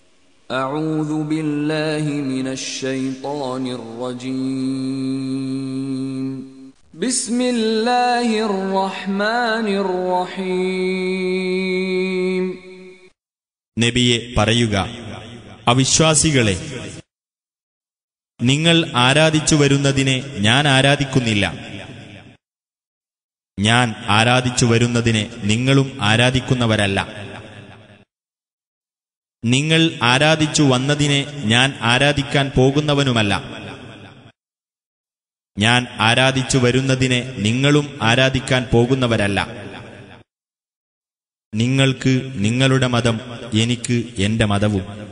أعوذ بالله من الشيطان الرجيم بسم الله الرحمن الرحيم നബിയെ പറയുക അവിശ്വാസികളെ നിങ്ങൾ ആരാധിച്ചു വരുന്നതിനെ ഞാൻ ആരാധിക്കുന്നില്ല ഞാൻ ആരാധിച്ചു വരുന്നതിനെ നിങ്ങളും ആരാധിക്കുന്നവരല്ല നിങ്ങൾ ആരാധിച്ചു വന്നതിനെ ഞാൻ ആരാധിക്കാൻ പോകുന്നവനുമല്ല ഞാൻ ആരാധിച്ചു വരുന്നതിനെ നിങ്ങളും ആരാധിക്കാൻ പോകുന്നവരല്ല നിങ്ങൾക്ക് നിങ്ങളുടെ മതം എനിക്ക് എന്റെ മതവും